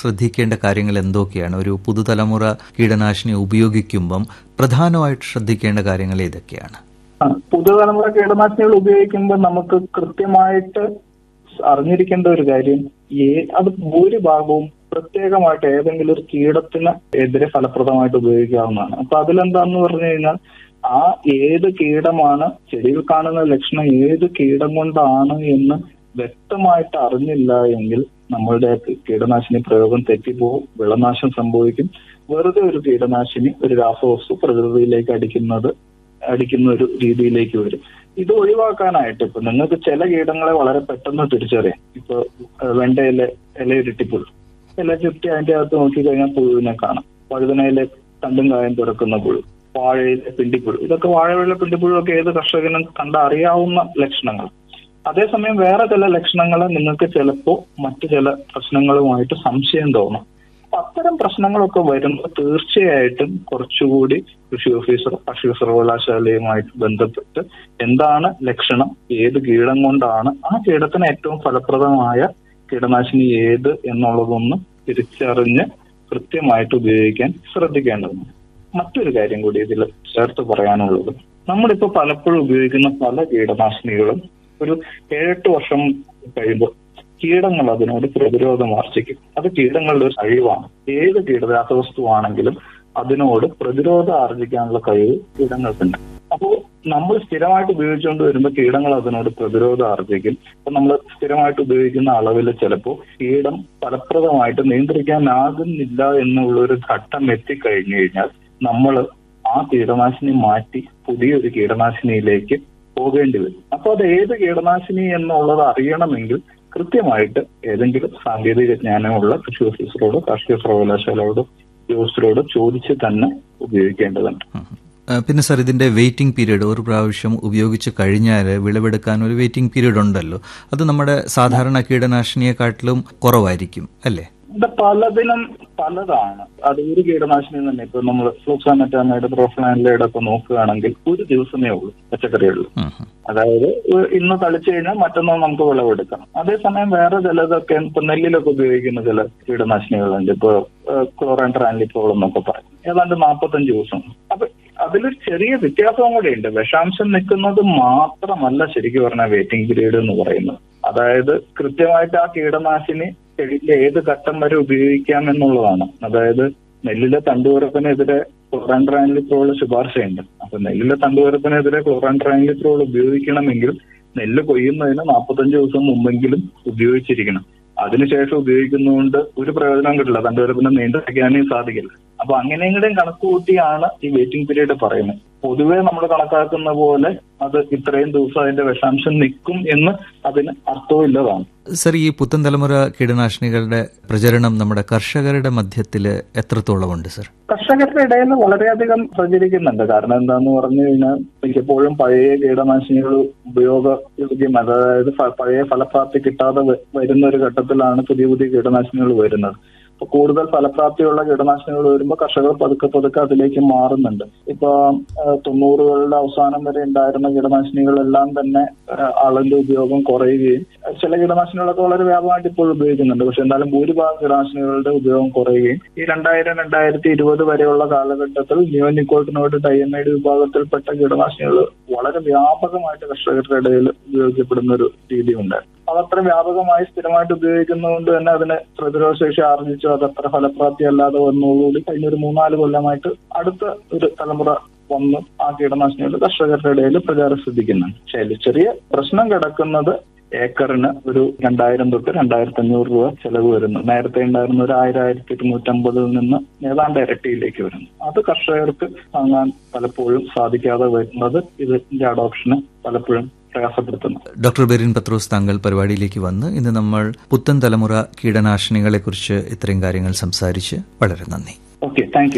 ശ്രദ്ധിക്കേണ്ട കാര്യങ്ങൾ എന്തൊക്കെയാണ് ഒരു പുതുതലമുറ കീടനാശിനി ഉപയോഗിക്കുമ്പം പ്രധാനമായിട്ട് ശ്രദ്ധിക്കേണ്ട കാര്യങ്ങൾ ഏതൊക്കെയാണ് ആ, പുതുതലമുറ കീടനാശിനികൾ ഉപയോഗിക്കുമ്പോൾ നമുക്ക് കൃത്യമായിട്ട് അറിഞ്ഞിരിക്കേണ്ട ഒരു കാര്യം ഏ അത് ഭൂരിഭാഗവും പ്രത്യേകമായിട്ട് ഏതെങ്കിലും ഒരു കീടത്തിന് എതിരെ ഫലപ്രദമായിട്ട് ഉപയോഗിക്കാവുന്നതാണ് അപ്പൊ അതിലെന്താന്ന് പറഞ്ഞു കഴിഞ്ഞാൽ ആ ഏത് കീടമാണ് ചെടിയിൽ കാണുന്ന ലക്ഷണം ഏത് കീടം കൊണ്ടാണ് എന്ന് വ്യക്തമായിട്ട് അറിഞ്ഞില്ല എങ്കിൽ നമ്മളുടെ കീടനാശിനി പ്രയോഗം തെറ്റിപ്പോവും വിളനാശം സംഭവിക്കും വെറുതെ ഒരു കീടനാശിനി ഒരു രാസവസ്തു പ്രകൃതിയിലേക്ക് അടിക്കുന്നത് അടിക്കുന്ന ഒരു രീതിയിലേക്ക് വരും ഇത് ഒഴിവാക്കാനായിട്ട് ഇപ്പൊ നിങ്ങൾക്ക് ചില കീടങ്ങളെ വളരെ പെട്ടെന്ന് തിരിച്ചറിയാം ഇപ്പൊ ഏഹ്, വെണ്ടയിലെ ഇലയുരുട്ടിപ്പുഴു ഇല ചുറ്റി അതിന്റെ അകത്ത് നോക്കിക്കഴിഞ്ഞാൽ പുഴുവിനെ കാണാം വഴുതനയിലെ തണ്ടും കായം തുറക്കുന്ന പുഴു വാഴയിലെ പിണ്ടിപ്പുഴു ഇതൊക്കെ വാഴയിലെ പിണ്ടിപ്പുഴു ഒക്കെ ഏത് കർഷകനും കണ്ട അറിയാവുന്ന ലക്ഷണങ്ങൾ അതേസമയം വേറെ ചില ലക്ഷണങ്ങൾ നിങ്ങൾക്ക് ചിലപ്പോ മറ്റു ചില പ്രശ്നങ്ങളുമായിട്ട് സംശയം തോന്നും അപ്പൊ അത്തരം പ്രശ്നങ്ങളൊക്കെ വരുമ്പോൾ തീർച്ചയായിട്ടും കുറച്ചുകൂടി കൃഷി ഓഫീസർ കാർഷിക സർവകലാശാലയുമായിട്ട് ബന്ധപ്പെട്ട് എന്താണ് ലക്ഷണം ഏത് കീടം കൊണ്ടാണ് ആ കീടത്തിന് ഏറ്റവും ഫലപ്രദമായ കീടനാശിനി ഏത് എന്നുള്ളതൊന്ന് തിരിച്ചറിഞ്ഞ് കൃത്യമായിട്ട് ഉപയോഗിക്കാൻ ശ്രദ്ധിക്കേണ്ടതുണ്ട് മറ്റൊരു കാര്യം കൂടി ഇതിൽ ചേർത്ത് പറയാനുള്ളത് നമ്മളിപ്പോ പലപ്പോഴും ഉപയോഗിക്കുന്ന പല കീടനാശിനികളും ഒരു ഏഴെട്ട് വർഷം കഴിയുമ്പോൾ കീടങ്ങൾ അതിനോട് പ്രതിരോധം ആർജിക്കും അത് കീടങ്ങളുടെ ഒരു കഴിവാണ് ഏത് കീട രാസവസ്തുവാണെങ്കിലും അതിനോട് പ്രതിരോധം ആർജിക്കാനുള്ള കഴിവ് കീടങ്ങൾക്കുണ്ട് അപ്പോൾ നമ്മൾ സ്ഥിരമായിട്ട് ഉപയോഗിച്ചുകൊണ്ട് വരുമ്പോൾ കീടങ്ങൾ അതിനോട് പ്രതിരോധം ആർജിക്കും അപ്പൊ നമ്മൾ സ്ഥിരമായിട്ട് ഉപയോഗിക്കുന്ന അളവിൽ ചിലപ്പോൾ കീടം ഫലപ്രദമായിട്ട് നിയന്ത്രിക്കാനാകുന്നില്ല എന്നുള്ള ഒരു ഘട്ടം എത്തിക്കഴിഞ്ഞു കഴിഞ്ഞാൽ നമ്മൾ ആ കീടനാശിനി മാറ്റി പുതിയൊരു കീടനാശിനിയിലേക്ക് പോകേണ്ടി വരും അപ്പൊ അത് ഏത് കീടനാശിനി എന്നുള്ളത് അറിയണമെങ്കിൽ കൃത്യമായിട്ട് ഏതെങ്കിലും സാങ്കേതിക ജ്ഞാനമുള്ള കൃഷി ഓഫീസറോട് കാർഷിക സർവകലാശാലയോട് ഉദ്യോഗസ്ഥരോട് ചോദിച്ച് തന്നെ ഉപയോഗിക്കേണ്ടതുണ്ട് ആ, പിന്നെ സാർ ഇതിന്റെ വെയിറ്റിംഗ് പീരീഡ് ഒരു പ്രാവശ്യം ഉപയോഗിച്ച് കഴിഞ്ഞാൽ വിളവെടുക്കാൻ ഒരു വെയിറ്റിംഗ് പീരീഡ് ഉണ്ടല്ലോ അത് നമ്മുടെ സാധാരണ കീടനാശിനിയെക്കാട്ടിലും കുറവായിരിക്കും അല്ലേ ഇത് പലതിനും പലതാണ് അത് ഒരു കീടനാശിനി തന്നെ ഇപ്പൊ നമ്മൾ ഫ്ലൂക്സാമെറ്റാമൈഡ് പ്രോഫ്ലാനിലയുടെ ഒക്കെ നോക്കുകയാണെങ്കിൽ ഒരു ദിവസമേ ഉള്ളൂ പച്ചക്കറികളിൽ ഉം, ഉം. അതായത് ഒരു ഇന്ന് തളിച്ചു കഴിഞ്ഞാൽ മറ്റന്നാൾ നമുക്ക് വിളവെടുക്കാം അതേസമയം വേറെ ചിലതൊക്കെ ഇപ്പൊ നെല്ലിലൊക്കെ ഉപയോഗിക്കുന്ന ചില കീടനാശിനികളുണ്ട് ഇപ്പൊ ക്ലോറൈൻ ട്രാൻലിപ്പോൾ എന്നൊക്കെ പറയും ഏതാണ്ട് നാൽപ്പത്തഞ്ച് ദിവസം അപ്പൊ അതിലൊരു ചെറിയ വ്യത്യാസവും കൂടെ ഉണ്ട് വിഷാംശം നിൽക്കുന്നത് മാത്രമല്ല ശരിക്കും പറഞ്ഞ വെയിറ്റിംഗ് പീരീഡ് എന്ന് പറയുന്നത് അതായത് കൃത്യമായിട്ട് ആ കീടനാശിനി ചെടിയിലെ ഏത് ഘട്ടം വരെ ഉപയോഗിക്കാം എന്നുള്ളതാണ് അതായത് നെല്ലിലെ തണ്ടുവരപ്പിനെതിരെ ക്ലോറാൻ ട്രാൻലിത്രോൾ ശുപാർശയുണ്ട് അപ്പൊ നെല്ലിലെ തണ്ടുവരപ്പിനെതിരെ ക്ലോറാൻ ട്രാൻലിത്രോൾ ഉപയോഗിക്കണമെങ്കിൽ നെല്ല് കൊയ്യുന്നതിന് നാൽപ്പത്തഞ്ച് ദിവസം മുമ്പെങ്കിലും ഉപയോഗിച്ചിരിക്കണം അതിനുശേഷം ഉപയോഗിക്കുന്നതുകൊണ്ട് ഒരു പ്രയോജനം കിട്ടില്ല തണ്ടുവരപ്പിനെ നിയന്ത്രിക്കാനേ സാധിക്കില്ല അപ്പൊ അങ്ങനെയും കൂടെയും കണക്ക് കൂട്ടിയാണ് ഈ വെയിറ്റിംഗ് പീരീഡ് പറയുന്നത് പൊതുവെ നമ്മൾ കണക്കാക്കുന്ന പോലെ അത് ഇത്രയും ദിവസം അതിന്റെ വിഷാംശം നിൽക്കും എന്ന് അതിന് അർത്ഥമില്ലതാണ് സർ ഈ പുത്തൻ തലമുറ കീടനാശിനികളുടെ പ്രചരണം നമ്മുടെ കർഷകരുടെ മധ്യത്തിൽ എത്രത്തോളം ഉണ്ട് സർ കർഷകരുടെ ഇടയിൽ വളരെയധികം പ്രചരിക്കുന്നുണ്ട് കാരണം എന്താന്ന് പറഞ്ഞു കഴിഞ്ഞാൽ മിക്കപ്പോഴും പഴയ കീടനാശിനികൾ ഉപയോഗയോഗ്യം അതായത് ഫ- പഴയ ഫലപ്രാപ്തി കിട്ടാതെ വ- വരുന്ന ഒരു ഘട്ടത്തിലാണ് പുതിയ പുതിയ കീടനാശിനികൾ വരുന്നത് അപ്പൊ കൂടുതൽ ഫലപ്രാപ്തിയുള്ള കീടനാശിനികൾ വരുമ്പോൾ കർഷകർ പതുക്കെ പതുക്കെ അതിലേക്ക് മാറുന്നുണ്ട് ഇപ്പൊ ആ, തൊണ്ണൂറുകളുടെ അവസാനം വരെ ഉണ്ടായിരുന്ന കീടനാശിനികളെല്ലാം തന്നെ ആ, അളവിന്റെ ഉപയോഗം കുറയുകയും ചില കീടനാശിനികളൊക്കെ വളരെ വ്യാപകമായിട്ട് ഇപ്പോൾ ഉപയോഗിക്കുന്നുണ്ട് പക്ഷെ എന്തായാലും ഭൂരിഭാഗം കീടനാശിനികളുടെ ഉപയോഗം കുറയുകയും ഈ രണ്ടായിരം രണ്ടായിരത്തി ഇരുപത് വരെയുള്ള കാലഘട്ടത്തിൽ നിയോനിക്കോട്ടിനോട് ഡയമൈഡ് വിഭാഗത്തിൽപ്പെട്ട കീടനാശിനികൾ വളരെ വ്യാപകമായിട്ട് കർഷകരുടെ ഇടയിൽ ഉപയോഗിക്കപ്പെടുന്ന ഒരു രീതിയുണ്ട് അതത്ര വ്യാപകമായി സ്ഥിരമായിട്ട് ഉപയോഗിക്കുന്നതുകൊണ്ട് തന്നെ അതിന് പ്രതിരോധശേഷി ആർജിച്ചു അത് അത്ര ഫലപ്രാപ്തി അല്ലാതെ വന്നതോടുകൂടി കഴിഞ്ഞ ഒരു മൂന്നാല് കൊല്ലമായിട്ട് അടുത്ത ഒരു തലമുറ വന്ന് ആ കീടനാശിനികൾ കർഷകരുടെ ഇടയിൽ പ്രചാരം ശ്രദ്ധിക്കുന്നുണ്ട് പക്ഷേ അതിൽ ചെറിയ പ്രശ്നം കിടക്കുന്നത് ഏക്കറിന് ഒരു രണ്ടായിരം തൊട്ട് രണ്ടായിരത്തി അഞ്ഞൂറ് രൂപ ചെലവ് വരുന്നു നേരത്തെ ഉണ്ടായിരുന്ന ഒരു ആയിരം ആയിരത്തി ഇരുന്നൂറ്റമ്പതിൽ നിന്ന് ഏതാണ്ട് ഇരട്ടിയിലേക്ക് വരുന്നു അത് കർഷകർക്ക് താങ്ങാൻ പലപ്പോഴും സാധിക്കാതെ വരുന്നത് ഇതിന്റെ അഡോപ്ഷന് പലപ്പോഴും പ്രയാസപ്പെടുത്തുന്നു ഡോക്ടർ ബെറിൻ പത്രോസ് താങ്കൾ പരിപാടിയിലേക്ക് വന്ന് ഇന്ന് നമ്മൾ പുത്തൻ തലമുറ കീടനാശിനികളെക്കുറിച്ച് ഇത്രയും കാര്യങ്ങൾ സംസാരിച്ച് വളരെ നന്ദി ഓക്കെ താങ്ക് യു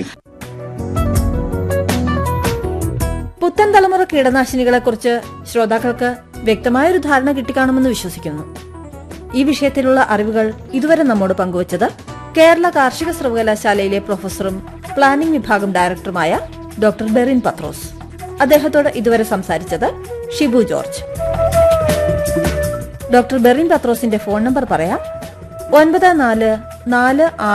പുത്തൻ തലമുറ കീടനാശിനികളെക്കുറിച്ച് ശ്രോതാക്കൾക്ക് വ്യക്തമായൊരു ധാരണ കിട്ടിക്കാണുമെന്ന് വിശ്വസിക്കുന്നു ഈ വിഷയത്തിലുള്ള അറിവുകൾ ഇതുവരെ നമ്മോട് പങ്കുവച്ചത് കേരള കാർഷിക സർവകലാശാലയിലെ പ്രൊഫസറും പ്ലാനിംഗ് വിഭാഗം ഡയറക്ടറുമായ ഡോക്ടർ ബെറിൻ പത്രോസ് അദ്ദേഹത്തോട് ഇതുവരെ സംസാരിച്ചത് ഷിബു ജോർജ് ഡോക്ടർ ബെറിൻ പത്രോസിന്റെ ഫോൺ നമ്പർ പറയാം ഒൻപത് നാല് നാല്